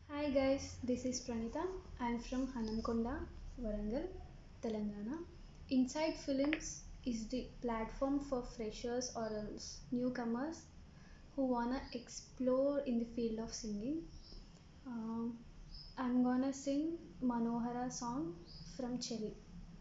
Hi guys, this is Pranita. I am from Hanamkonda, Warangal, Telangana. Inside Films is the platform for freshers or else newcomers who wanna explore in the field of singing. Um, I'm gonna sing Manohara song from Cheli.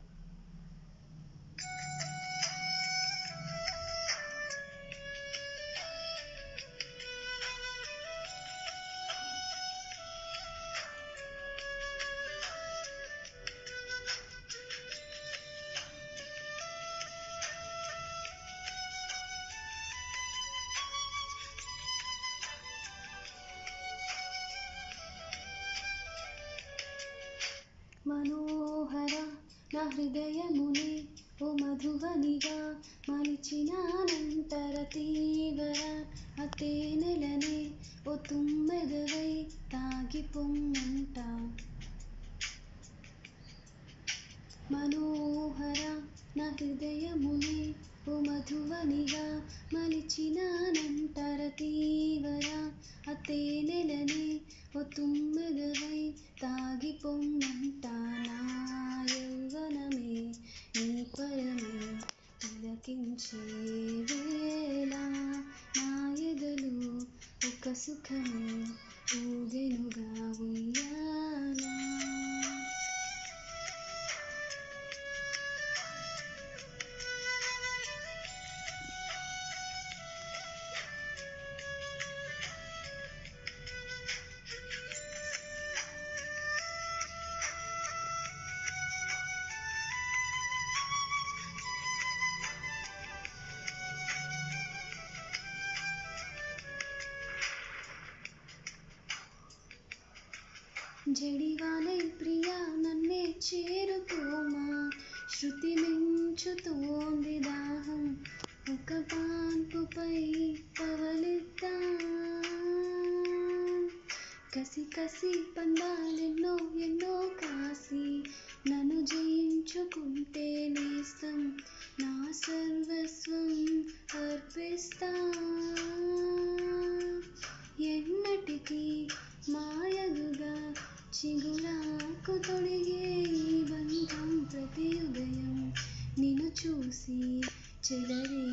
మనోహర నా హృదయముని ఓ మధువనిగా మలిచినానంతర తీవర అతేనెలనే ఓ తుమ్మెదవై తాగి పొమ్మంట మనోహర నా హృదయముని ఓ మధువనిగా మలిచినానంతర తీవర అతేనెలనే ఓ తుమ్మెదవై తాగి పొమ్మంట నా యౌవనమే నీ పరమే తిలకించే వేళ నా ఎదలు ఒక సుఖమే ఊగెనుగా ఉయ్యాలా జడివానై ప్రియా నన్నే చేరుకోమా శృతి మించుతోంది దాహం ఒక పాన్పుపై పవలిద్దా కసి కసి పందాలెన్నో ఎన్నో కాసి నన్ను జయించుకుంటే నేస్తం నా సర్వస్వం అర్పిస్తా ఎన్నటికీ మాయగుగా చిగురాకు తొడిగే ఈ బంధం ప్రతి ఉదయం నిన్ను చూసి చెలరే